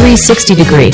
360 degree.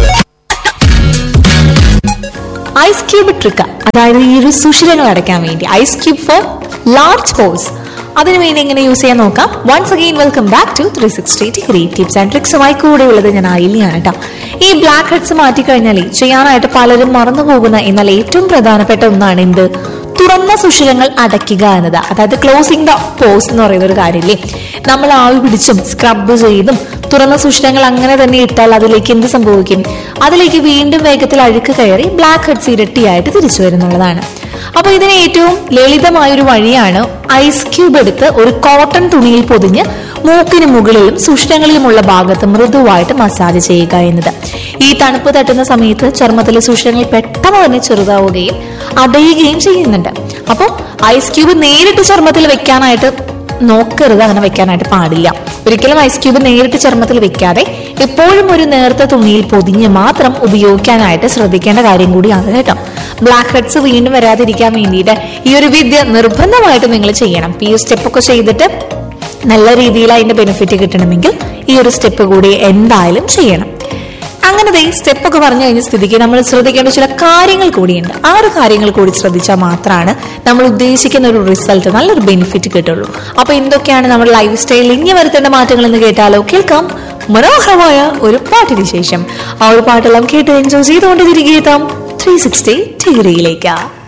Ice cube trick അതായത് ഈ ഒരു സുഷിരങ്ങൾ അടയ്ക്കാൻ വേണ്ടി ice cube for large pores അതിനു വേണ്ടി എങ്ങനെ യൂസ് ചെയ്യാൻ നോക്കാം once again welcome back to three sixty degree tips and ട്രിക്സുമായി കൂടെയുള്ളത് ഞാൻ അയിലിയാണ് കേട്ടോ ഈ ബ്ലാക്ക് ഹെഡ്സ് മാറ്റിക്കഴിഞ്ഞാൽ ചെയ്യാനായിട്ട് പലരും മറന്നു പോകുന്ന എന്നാൽ ഏറ്റവും പ്രധാനപ്പെട്ട ഒന്നാണ് എന്ത് തുറന്ന സുഷിരങ്ങൾ അടയ്ക്കുക എന്നത് അതായത് ക്ലോസിംഗ് ദ പോസ് എന്ന് പറയുന്ന ഒരു കാര്യമില്ലേ നമ്മൾ ആവി പിടിച്ചും സ്ക്രബ് ചെയ്തും തുറന്ന സുഷിരങ്ങൾ അങ്ങനെ തന്നെ ഇട്ടാൽ അതിലേക്ക് എന്ത് സംഭവിക്കും അതിലേക്ക് വീണ്ടും വേഗത്തിൽ അഴുക്ക് കയറി ബ്ലാക്ക് ഹെഡ്സ് ഇരട്ടിയായിട്ട് തിരിച്ചു വരുന്നുള്ളതാണ് അപ്പൊ ഇതിന് ഏറ്റവും ലളിതമായ ഒരു വഴിയാണ് ഐസ് ക്യൂബ് എടുത്ത് ഒരു കോട്ടൺ തുണിയിൽ പൊതിഞ്ഞ് മൂക്കിന് മുകളിലും സുഷിരങ്ങളിലുമുള്ള ഭാഗത്ത് മൃദുവായിട്ട് മസാജ് ചെയ്യുക എന്നത് ഈ തണുപ്പ് തട്ടുന്ന സമയത്ത് ചർമ്മത്തിലെ സുഷിരങ്ങൾ പെട്ടെന്ന് തന്നെ ചെറുതാവുകയും അടയുകയും ചെയ്യുന്നുണ്ട് അപ്പോൾ ഐസ് ക്യൂബ് നേരിട്ട് ചർമ്മത്തിൽ വെക്കാനായിട്ട് നോക്കരുത് അങ്ങനെ വെക്കാനായിട്ട് പാടില്ല ഒരിക്കലും ഐസ് ക്യൂബ് നേരിട്ട് ചർമ്മത്തിൽ വെക്കാതെ എപ്പോഴും ഒരു നേർത്ത തുണിയിൽ പൊതിഞ്ഞ് മാത്രം ഉപയോഗിക്കാനായിട്ട് ശ്രദ്ധിക്കേണ്ട കാര്യം കൂടിയാണ് കേട്ടോ ബ്ലാക്ക് ഹെഡ്സ് വീണ്ടും വരാതിരിക്കാൻ വേണ്ടിയിട്ട് ഈ ഒരു വിദ്യ നിർബന്ധമായിട്ട് നിങ്ങൾ ചെയ്യണം ഈ സ്റ്റെപ്പ് ഒക്കെ ചെയ്തിട്ട് നല്ല രീതിയിൽ അതിന്റെ ബെനിഫിറ്റ് കിട്ടണമെങ്കിൽ ഈ ഒരു സ്റ്റെപ്പ് കൂടി എന്തായാലും ചെയ്യണം അങ്ങനെ ദേ സ്റ്റെപ്പ് ഒക്കെ പറഞ്ഞു കഴിഞ്ഞ സ്ഥിതിക്ക് നമ്മൾ ശ്രദ്ധിക്കേണ്ട ചില കാര്യങ്ങൾ കൂടിയുണ്ട് ആ ഒരു കാര്യങ്ങൾ കൂടി ശ്രദ്ധിച്ചാൽ മാത്രമാണ് നമ്മൾ ഉദ്ദേശിക്കുന്ന ഒരു റിസൾട്ട് നല്ലൊരു ബെനിഫിറ്റ് കിട്ടുള്ളൂ അപ്പൊ എന്തൊക്കെയാണ് നമ്മുടെ ലൈഫ് സ്റ്റൈലിൽ ഇനി വരുത്തേണ്ട മാറ്റങ്ങൾ എന്ന് കേട്ടാലോ കേൾക്കാം മനോഹരമായ ഒരു പാട്ടിന് ശേഷം ആ ഒരു പാട്ടെല്ലാം കേട്ട് എൻജോയ് ചെയ്തുകൊണ്ട് തിരികെ എത്താം ത്രീ സിക്സ്റ്റി ഡിഗ്രിയിലേക്ക്